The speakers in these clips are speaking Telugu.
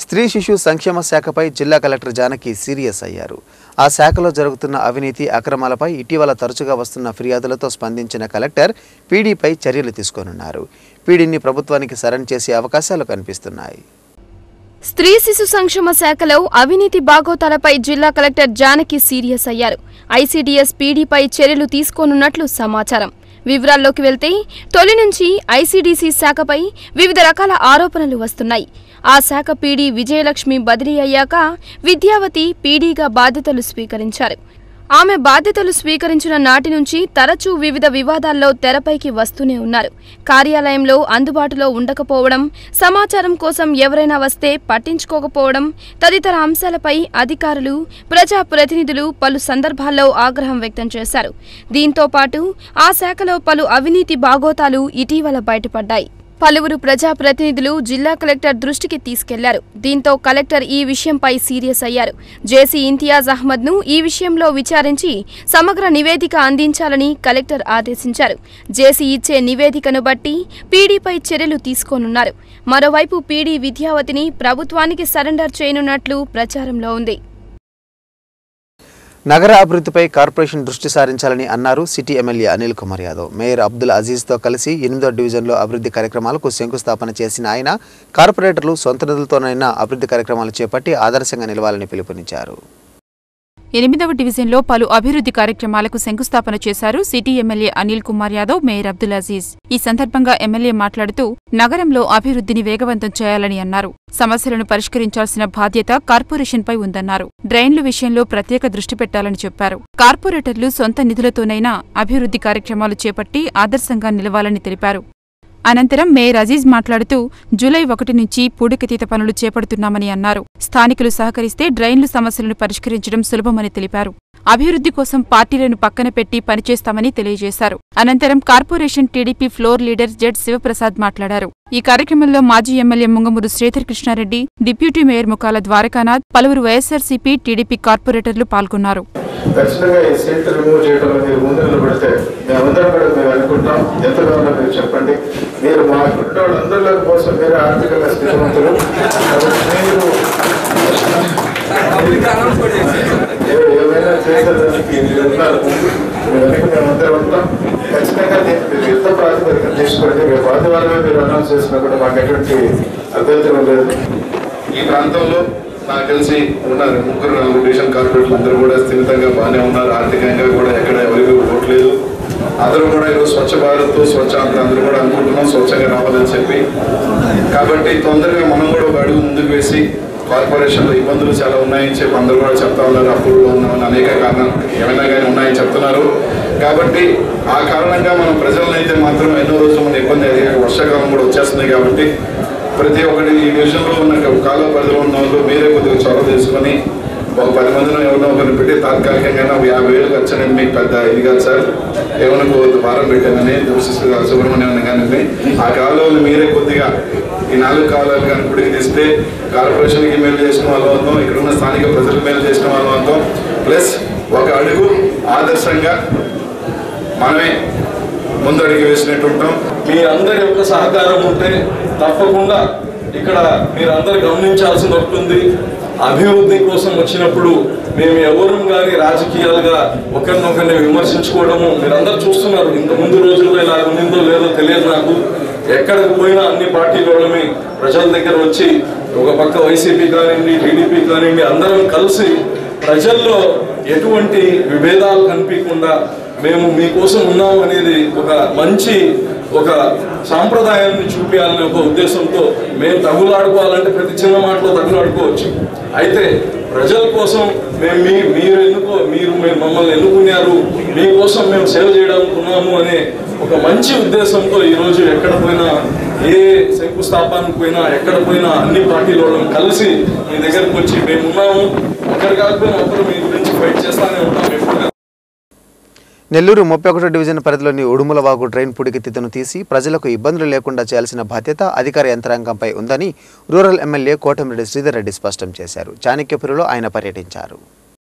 స్త్రీ శిశు సంక్షేమ శాఖపై జిల్లా కలెక్టర్ జానకి సీరియస్ అయ్యారు ఆ శాఖలో జరుగుతున్న అవినీతి అక్రమాలపై ఇటీవల తరచుగా వస్తున్న ఫిర్యాదులతో స్పందించిన కలెక్టర్ పీడీపై చర్యలు తీసుకోనున్నారు పీడీని ప్రభుత్వానికి సరణ్ చేసే అవకాశాలు కనిపిస్తున్నాయి స్త్రీ శిశు సంక్షేమ శాఖలో అవినీతి బాగోతాలపై జిల్లా కలెక్టర్ జానకి సీరియస్ అయ్యారు ఐసీడీఎస్ పీడీపై చర్యలు తీసుకోనున్నట్లు సమాచారం వివరాల్లోకి వెళ్తే తొలి నుంచి ఐసీడీసీ శాఖపై వివిధ రకాల ఆరోపణలు వస్తున్నాయి ఆ శాఖ పీడీ విజయలక్ష్మి బదిలీ అయ్యాక విద్యావతి పీడీగా బాధ్యతలు స్వీకరించారు ఆమె బాధ్యతలు స్వీకరించిన నాటి నుంచి తరచూ వివిధ వివాదాల్లో తెరపైకి వస్తూనే ఉన్నారు కార్యాలయంలో అందుబాటులో ఉండకపోవడం సమాచారం కోసం ఎవరైనా వస్తే పట్టించుకోకపోవడం తదితర అంశాలపై అధికారులు ప్రజాప్రతినిధులు పలు సందర్భాల్లో ఆగ్రహం వ్యక్తం చేశారు దీంతో పాటు ఆ శాఖలో పలు అవినీతి బాగోతాలు ఇటీవల బయటపడ్డాయి పలువురు ప్రజాప్రతినిధులు జిల్లా కలెక్టర్ దృష్టికి తీసుకెళ్లారు దీంతో కలెక్టర్ ఈ విషయంపై సీరియస్ అయ్యారు జేసీ ఇంతియాజ్ అహ్మద్ ను ఈ విషయంలో విచారించి సమగ్ర నివేదిక అందించాలని కలెక్టర్ ఆదేశించారు జేసీ ఇచ్చే నివేదికను బట్టి పీడీపై చర్యలు తీసుకోనున్నారు మరోవైపు పీడీ విద్యావతిని ప్రభుత్వానికి సరెండర్ చేయనున్నట్లు ప్రచారంలో ఉంది నగర అభివృద్ధిపై కార్పొరేషన్ దృష్టి సారించాలని అన్నారు city MLA Anil Kumar Yadav mayor Abdul అజీజ్తో కలిసి ఎనిమిదో డివిజన్లో అభివృద్ధి కార్యక్రమాలకు శంకుస్థాపన చేసిన ఆయన కార్పొరేటర్లు సొంత నిధులతోనైనా అభివృద్ధి కార్యక్రమాలు చేపట్టి ఆదర్శంగా నిలవాలని పిలుపునిచ్చారు ఎనిమిదవ డివిజన్లో పలు అభివృద్ధి కార్యక్రమాలకు శంకుస్థాపన చేశారు city MLA Anil Kumar Yadav mayor Abdul Aziz ఈ సందర్భంగా ఎమ్మెల్యే మాట్లాడుతూ నగరంలో అభివృద్ధిని వేగవంతం చేయాలని అన్నారు సమస్యలను పరిష్కరించాల్సిన బాధ్యత కార్పొరేషన్పై ఉందన్నారు డ్రైన్లు విషయంలో ప్రత్యేక దృష్టి పెట్టాలని చెప్పారు కార్పొరేటర్లు సొంత నిధులతోనైనా అభివృద్ధి కార్యక్రమాలు చేపట్టి ఆదర్శంగా నిలవాలని తెలిపారు అనంతరం మేయర్ అజీజ్ మాట్లాడుతూ జూలై ఒకటి నుంచి పూడికతీత పనులు చేపడుతున్నామని అన్నారు స్థానికులు సహకరిస్తే డ్రైన్లు సమస్యలను పరిష్కరించడం సులభమని తెలిపారు అభివృద్ధి కోసం పార్టీలను పక్కన పెట్టి పనిచేస్తామని తెలియజేశారు అనంతరం corporation TDP floor leader Z Sivaprasad మాట్లాడారు ఈ కార్యక్రమంలో మాజీ MLA Mungamuru Sridhar Krishnareddy deputy mayor Mukala Dwarakanath పలువురు వైఎస్సార్సీపీ టీడీపీ కార్పొరేటర్లు పాల్గొన్నారు ఖచ్చితంగా ఈ సీట్ రిమూవ్ చేయడంలో మీరు ముందు నిలబడితే మేమందరం కూడా మేము అనుకుంటాం ఎంత కావాలో మీరు చెప్పండి మీరు మా కుటుంబ వాళ్ళందరిలో కోసం మీరు ఆర్థికంగా స్థితివంతులు కాబట్టి మీరు ఏ- ఏమైనా చేసేదానికి మీరు ఉన్నారు మీ వెనక మేమందరం ఉంటాం ఖచ్చితంగా దీన్ని మీరు యుద్ధ ప్రాతిపదికన తీసుకోండి రేపు ఆదివారమే మీరు అనౌన్స్ చేసినా కూడా మాకు ఎటువంటి అభ్యంతరం లేదు ఈ ప్రాంతంలో నాకు తెలిసి ఉన్నారు ముగ్గురు నలుగురు డివిజన్ కార్పొరేట్లు అందరూ కూడా స్థిమితంగా బాగానే ఉన్నారు ఆర్థికంగా కూడా ఎక్కడ ఎవరికి పోవట్లేదు అందరూ కూడా ఈరోజు స్వచ్ఛ భారత్ స్వచ్ఛ ఆంధ్ర అందరూ కూడా అనుకుంటున్నాం స్వచ్ఛంగా రావాలని చెప్పి కాబట్టి తొందరగా మనం కూడా ఒక అడుగు ముందుకు వేసి కార్పొరేషన్లో ఇబ్బందులు చాలా ఉన్నాయని చెప్పి అందరూ కూడా చెప్తా ఉన్నారు అప్పుల్లో ఉన్నామని అనేక కారణాలు ఏమైనా కానీ ఉన్నాయని చెప్తున్నారు కాబట్టి ఆ కారణంగా మనం ప్రజలను అయితే మాత్రం ఎన్నో రోజులు మన ఇబ్బంది అయ్యాక వర్షాకాలం కూడా వచ్చేస్తుంది కాబట్టి ప్రతి ఒక్కటి ఈ విషయంలో ఉన్న కాల పరిధిలో ఉన్న వాళ్ళు మీరే కొద్దిగా చొరవ తీసుకొని ఒక పది మందిని ఎవరినో ఒకరిని పెట్టి తాత్కాలికంగా ఒక యాభై వేలు ఖర్చు అనేది మీకు పెద్ద ఇది కాదు సార్ ఏమైనా కొద్ది భారం పెట్టానని దూషిస్తూ సుబ్రహ్మణ్యం కానీ ఆ కాలువలు మీరే కొద్దిగా ఈ నాలుగు కాలాలు కానీ ఇప్పటికి తీస్తే కార్పొరేషన్కి మేలు చేసిన వాళ్ళు అవుతాం ఇక్కడ ఉన్న స్థానిక ప్రజలకు మేలు చేసిన వాళ్ళు అవుతాం ప్లస్ ఒక అడుగు ఆదర్శంగా మనమే ముందడుగు వేసినట్టు ఉంటాం మీ అందరి యొక్క సహకారం ఉంటే తప్పకుండా ఇక్కడ మీరందరూ గమనించాల్సింది ఉంటుంది అభివృద్ధి కోసం వచ్చినప్పుడు మేము ఎవరు కానీ రాజకీయాలుగా ఒకరినొకరిని విమర్శించుకోవడము మీరందరూ చూస్తున్నారు ఇంత ముందు రోజుల్లో ఇలా ఉండిందో లేదో తెలియదు నాకు ఎక్కడికి పోయినా అన్ని పార్టీల వాళ్ళమి ప్రజల దగ్గర వచ్చి ఒక పక్క వైసీపీ కానివ్వండి టీడీపీ కానివ్వండి అందరం కలిసి ప్రజల్లో ఎటువంటి విభేదాలు కనిపించకుండా మేము మీకోసం ఉన్నాం అనేది ఒక మంచి ఒక సాంప్రదాయాన్ని చూపించాలనే ఒక ఉద్దేశంతో మేము తగులాడుకోవాలంటే ప్రతి చిన్న మాటలో తగులాడుకోవచ్చు అయితే ప్రజల కోసం మేము మీ మీరు ఎన్నుకో మీరు మేము మమ్మల్ని ఎన్నుకున్నారు మీకోసం మేము సేవ చేయడానికి ఉన్నాము అనే ఒక మంచి ఉద్దేశంతో ఈరోజు ఎక్కడ పోయినా ఏ శంకుస్థాపనకు పోయినా ఎక్కడ పోయినా అన్ని పార్టీల వాళ్ళం కలిసి మీ దగ్గరకు వచ్చి మేము ఉన్నాము ఒకరు కాకపోయినా ఒకరు మీ గురించి ఫైట్ చేస్తానే ఉంటాం ఎప్పుడు నెల్లూరు ముప్పై ఒకటో డివిజన్ పరిధిలోని ఉడుములవాగు డ్రైన్ పుడికెత్తితను తీసి ప్రజలకు ఇబ్బందులు లేకుండా చేయాల్సిన బాధ్యత అధికార యంత్రాంగంపై ఉందని రూరల్ ఎమ్మెల్యే కోటమిరెడ్డి శ్రీధర్ రెడ్డి స్పష్టం చేశారు చాణక్యపురిలో ఆయన పర్యటించారు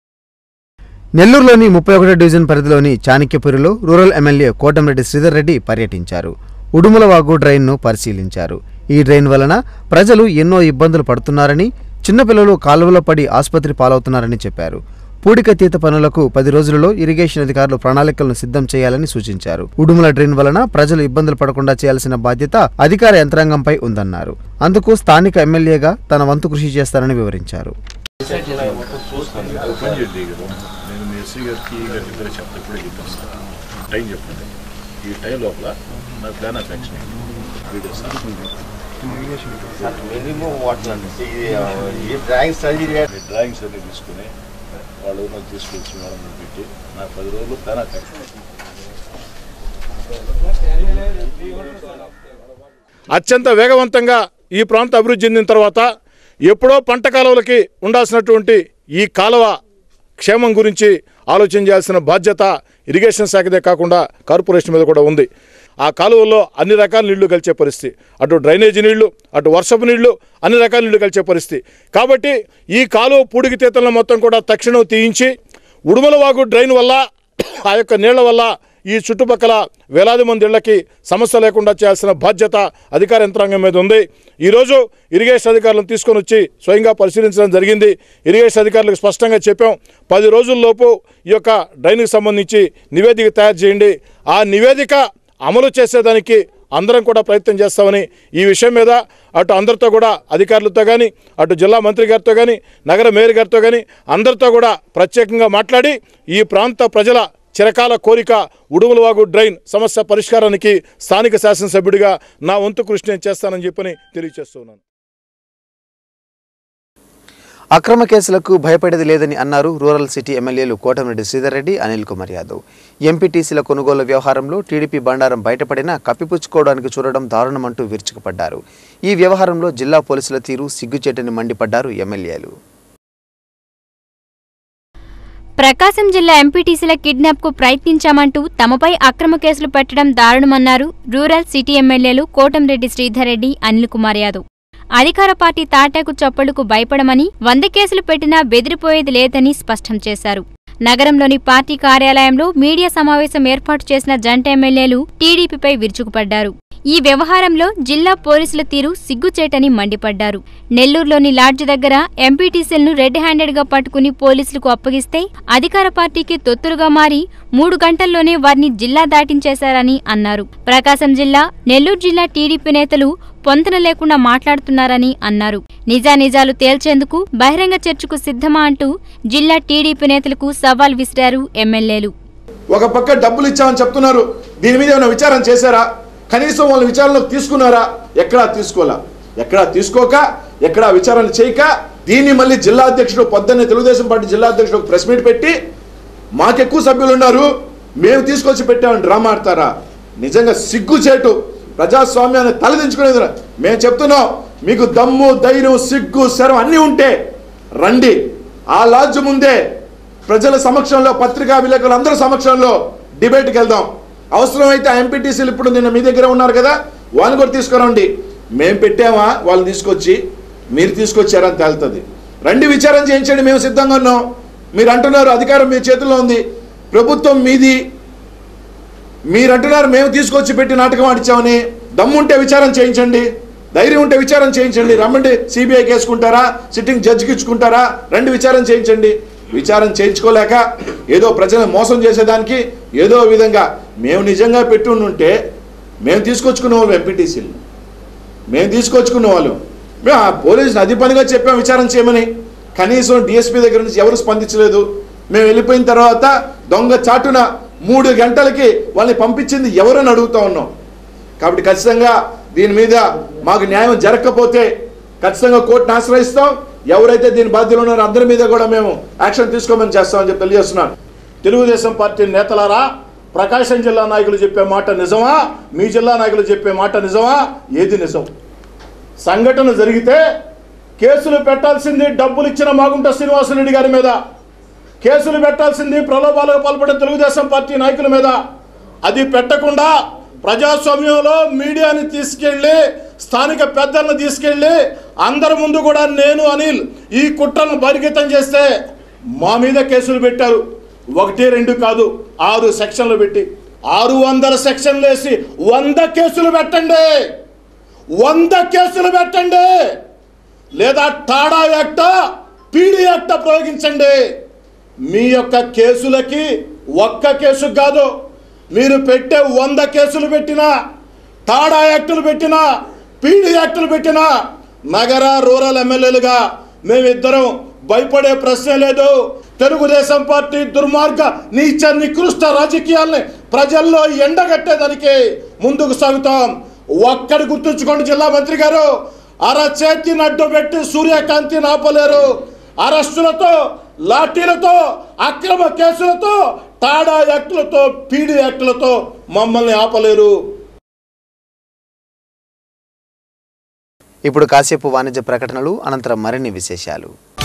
నెల్లూరులోని ముప్పై ఒకటో డివిజన్ పరిధిలోని చాణక్యపురిలో రూరల్ ఎమ్మెల్యే కోటమిరెడ్డి శ్రీధర్ రెడ్డి పర్యటించారు ఉడుములవాగు డ్రైన్ను పరిశీలించారు ఈ డ్రైన్ వలన ప్రజలు ఎన్నో ఇబ్బందులు పడుతున్నారని చిన్నపిల్లలు కాలువలో పడి ఆసుపత్రి పాలవుతున్నారని చెప్పారు పూడికతీత పనులకు పది రోజులలో ఇరిగేషన్ అధికారులు ప్రణాళికలను సిద్ధం చేయాలని సూచించారు ఉడుముల డ్రైన్ వలన ప్రజలు ఇబ్బందులు పడకుండా చేయాల్సిన బాధ్యత అధికార యంత్రాంగంపై ఉందన్నారు అందుకు స్థానిక ఎమ్మెల్యేగా తన వంతు కృషి చేస్తారని వివరించారు చూస్తాను అది పని చేయండి కదా నేను మీ ఎస్సీ గారికి ఈ గారికి ఇద్దరు చెప్తా ఇప్పుడే చెప్పేస్తాను టైం చెప్పండి ఈ టైం లోపల నా plan of action videos minimum వాటర్ అండి ఇది ఈ డ్రాయింగ్ స్టడీ మీ డ్రాయింగ్స్ అన్ని తీసుకుని వాళ్ళు నాకు తీసుకొచ్చి మేడం పెట్టి నాకు పది రోజులు ప్లాన్ ఆఫ్ యాక్షన్ అత్యంత వేగవంతంగా ఈ ప్రాంత అభివృద్ధి చెందిన తర్వాత ఎప్పుడో పంట కాలువలకి ఉండాల్సినటువంటి ఈ కాలువ క్షేమం గురించి ఆలోచన చేయాల్సిన బాధ్యత ఇరిగేషన్ శాఖదే కాకుండా కార్పొరేషన్ మీద కూడా ఉంది ఆ కాలువల్లో అన్ని రకాల నీళ్లు కలిసే పరిస్థితి అటు డ్రైనేజీ నీళ్లు అటు వర్షపు నీళ్లు అన్ని రకాల నీళ్లు కలిసే పరిస్థితి కాబట్టి ఈ కాలువ పూడికి తీతలను మొత్తం కూడా తక్షణం తీయించి ఉడుమలవాగు డ్రైన్ వల్ల ఆ యొక్క నీళ్ల వల్ల ఈ చుట్టుపక్కల వేలాది మంది ఇళ్లకి సమస్య లేకుండా చేయాల్సిన బాధ్యత అధికార యంత్రాంగం మీద ఉంది ఈరోజు ఇరిగేషన్ అధికారులను తీసుకొని వచ్చి స్వయంగా పరిశీలించడం జరిగింది ఇరిగేషన్ అధికారులకు స్పష్టంగా చెప్పాం పది రోజుల్లోపు ఈ యొక్క డ్రైన్కి సంబంధించి నివేదిక తయారు చేయండి ఆ నివేదిక అమలు చేసేదానికి అందరం కూడా ప్రయత్నం చేస్తామని ఈ విషయం మీద అటు అందరితో కూడా అధికారులతో కానీ అటు జిల్లా మంత్రి గారితో కానీ నగర మేయర్ గారితో కానీ అందరితో కూడా ప్రత్యేకంగా మాట్లాడి ఈ ప్రాంత ప్రజల చిరకాల కోరిక ఉడుములవాగు డ్రైన్ సమస్య పరిష్కారానికి స్థానిక శాసనసభ్యుడిగా నా వంతు కృషి నేను చేస్తానని చెప్పని తెలియజేస్తున్నాను అక్రమ కేసులకు భయపడేది లేదని అన్నారు రూరల్ సిటీ ఎమ్మెల్యేలు కోటమిరెడ్డి శ్రీధర్ రెడ్డి అనిల్ కుమార్ యాదవ్ ఎంపీటీసీల కొనుగోలు వ్యవహారంలో టీడీపీ బండారం బయటపడినా కప్పిపుచ్చుకోవడానికి చూడడం దారుణమంటూ విరుచుకుపడ్డారు ఈ వ్యవహారంలో జిల్లా పోలీసుల తీరు సిగ్గుచేటని మండిపడ్డారు ఎమ్మెల్యేలు ప్రకాశం జిల్లా ఎంపీటీసీల కిడ్నాప్ కు ప్రయత్నించామంటూ తమపై అక్రమ కేసులు పెట్టడం దారుణమన్నారు రూరల్ సిటీ ఎమ్మెల్యేలు కోటంరెడ్డి శ్రీధర్ రెడ్డి అనిల్ కుమార్ యాదవ్ అధికార పార్టీ తాటాకు చప్పుడుకు భయపడమని వంద కేసులు పెట్టినా బెదిరిపోయేది లేదని స్పష్టం చేశారు నగరంలోని పార్టీ కార్యాలయంలో మీడియా సమావేశం ఏర్పాటు చేసిన జంట ఎమ్మెల్యేలు టీడీపీపై విరుచుకుపడ్డారు ఈ వ్యవహారంలో జిల్లా పోలీసుల తీరు సిగ్గుచేటని మండిపడ్డారు నెల్లూరులోని లాడ్జ్ దగ్గర ఎంపీటీసీలను రెడ్ హ్యాండెడ్ గా పట్టుకుని పోలీసులకు అప్పగిస్తే అధికార పార్టీకి తొత్తులుగా మారి మూడు గంటల్లోనే వారిని జిల్లా దాటించేశారని అన్నారు ప్రకాశం జిల్లా నెల్లూరు జిల్లా టీడీపీ నేతలు పొంతన లేకుండా మాట్లాడుతున్నారని అన్నారు నిజానిజాలు తేల్చేందుకు బహిరంగ చర్చకు సిద్ధమా అంటూ జిల్లా టీడీపీ నేతలకు సవాల్ విసిరారు ఎమ్మెల్యేలు ఒక పక్క డబ్బులు ఇచ్చామని చెప్తున్నారు దీని మీద ఏమైనా విచారం చేశారా కనీసం వాళ్ళ విచారణలోకి తీసుకున్నారా ఎక్కడా తీసుకోలా ఎక్కడా తీసుకోక ఎక్కడా విచారణ చేయక దీన్ని మళ్ళీ జిల్లా అధ్యక్షుడు పొద్దున్నే తెలుగుదేశం పార్టీ జిల్లా అధ్యక్షుడు ఒక ప్రెస్ మీట్ పెట్టి మాకెక్కువ సభ్యులు ఉన్నారు మేము తీసుకొచ్చి పెట్టామని డ్రామా ఆడతారా నిజంగా సిగ్గుచేటు ప్రజాస్వామ్యాన్ని తలదించుకునేది రా. మేము చెప్తున్నాం మీకు దమ్ము ధైర్యం సిగ్గు శరం అన్నీ ఉంటే రండి ఆ లాడ్జ్ ముందే ప్రజల సమక్షంలో పత్రికా విలేకరులు అందరి సమక్షంలో డిబేట్కి వెళ్దాం అవసరమైతే ఆ ఎంపీటీసీలు ఇప్పుడు నిన్న మీ దగ్గర ఉన్నారు కదా వాళ్ళని కూడా తీసుకురండి మేము పెట్టామా వాళ్ళని తీసుకొచ్చి మీరు తీసుకొచ్చారని తేలుతుంది రండి విచారం చేయించండి మేము సిద్ధంగా ఉన్నాం మీరు అంటున్నారు అధికారం మీ చేతుల్లో ఉంది ప్రభుత్వం మీది మీరు అంటున్నారు మేము తీసుకొచ్చి పెట్టి నాటకం ఆడిచామని దమ్ముంటే విచారం చేయించండి ధైర్యం ఉంటే విచారం చేయించండి రమ్మండి సిబిఐ కేసుకుంటారా సిట్టింగ్ జడ్జికి ఇచ్చుకుంటారా రండి విచారం చేయించండి విచారం చేయించుకోలేక ఏదో ప్రజలను మోసం చేసేదానికి ఏదో విధంగా మేము నిజంగా పెట్టి ఉంటే మేము తీసుకొచ్చుకునే వాళ్ళం ఎంపీటీసీలు మేము తీసుకొచ్చుకున్న వాళ్ళు మేము ఆ పోలీసులు అది పనిగా చెప్పాం విచారం చేయమని కనీసం డిఎస్పీ దగ్గర నుంచి ఎవరు స్పందించలేదు మేము వెళ్ళిపోయిన తర్వాత దొంగ చాటున మూడు గంటలకి వాళ్ళని పంపించింది ఎవరని అడుగుతా ఉన్నాం కాబట్టి ఖచ్చితంగా దీని మీద మాకు న్యాయం జరగకపోతే ఖచ్చితంగా కోర్టును ఆశ్రయిస్తాం ఎవరైతే దీని బాధ్యులు ఉన్నారో అందరి మీద కూడా మేము యాక్షన్ తీసుకోమని చేస్తామని చెప్పి తెలియజేస్తున్నాను తెలుగుదేశం పార్టీ నేతలారా ప్రకాశం జిల్లా నాయకులు చెప్పే మాట నిజమా మీ జిల్లా నాయకులు చెప్పే మాట నిజమా ఏది నిజం సంఘటన జరిగితే కేసులు పెట్టాల్సింది డబ్బులు ఇచ్చిన మాగుంట శ్రీనివాసరెడ్డి గారి మీద కేసులు పెట్టాల్సింది ప్రలోభాలకు పాల్పడే తెలుగుదేశం పార్టీ నాయకుల మీద అది పెట్టకుండా ప్రజాస్వామ్యంలో మీడియాని తీసుకెళ్ళి స్థానిక పెద్దలను తీసుకెళ్ళి అందరి ముందు కూడా నేను అనిల్ ఈ కుట్రను బహిర్గతం చేస్తే మా మీద కేసులు పెట్టారు ఒకటి రెండు కాదు ఆరు సెక్షన్లు పెట్టి ఆరు వందల సెక్షన్లు వేసి వంద కేసులు పెట్టండి వంద కేసులు పెట్టండి లేదా టాడా యాక్ట పీడీ యాక్ట ప్రయోగించండి మీ యొక్క కేసులకి ఒక్క కేసు కాదు మీరు పెట్టే వంద కేసులు పెట్టినా టాడా యాక్టులు పెట్టినా పీడీ యాక్టులు పెట్టినా నగర రూరల్ ఎమ్మెల్యేలుగా మేమిద్దరం భయపడే ప్రశ్నే లేదు తెలుగుదేశం పార్టీ దుర్మార్గ నీచ నికృష్ట రాజకీయాల్ని ప్రజల్లో ఎండగట్టేదానికి ముందుకు సాగుతాం ఒక్కడి గుర్తుంచుకోండి జిల్లా మంత్రి గారు అరచేతిని అడ్డు పెట్టి సూర్యకాంతిని ఆపలేరు అరెస్టులతో లాఠీలతో అక్రమ కేసులతో టాడా యాక్టులతో పీడీ యాక్టులతో మమ్మల్ని ఆపలేరు ఇప్పుడు కాసేపు వాణిజ్య ప్రకటనలు అనంతరం మరిన్ని విశేషాలు